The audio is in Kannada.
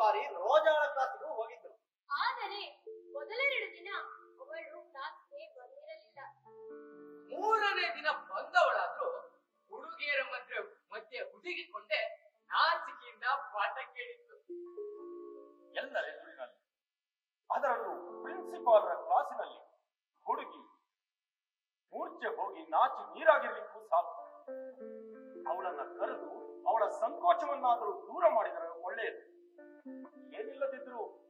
ಬಾರಿ ರೋಜಾಳ ಕ್ಲಾಸಿಗೂ ಹೋಗಿದ್ರು ಆದರೆ ಮೊದಲೆರಡು ದಿನ ಅವಳು ಕ್ಲಾಸ್ಗೆ ಬಂದಿರಲಿಲ್ಲ ಮೂರನೇ ದಿನ ಬಂದವಳಾದ್ರೂ ಹುಡುಗಿಯರ ಮಧ್ಯೆ ಮಧ್ಯೆ ಹುಡುಗಿಕೊಂಡೆ ನಾಚಿಕೆಯಿಂದ ಪಾಠ ಕೇಳಿತ್ತು ಎಲ್ಲರ ಎದುರಿನಲ್ಲಿ ಅದರಲ್ಲೂ ಪ್ರಿನ್ಸಿಪಾಲ್ರ ಕ್ಲಾಸಿನಲ್ಲಿ ಹುಡುಗಿ ಮೂರ್ಛೆ ಹೋಗಿ ನಾಚಿ ನೀರಾಗಿರ್ಲಿಕ್ಕೂ ಸಾಕು ಅವಳನ್ನ ಕರೆದು ಅವಳ ಸಂಕೋಚವನ್ನಾದರೂ ದೂರ ಮಾಡಿದರೆ ಒಳ್ಳೆಯದು ಏನಿಲ್ಲದಿದ್ರೂ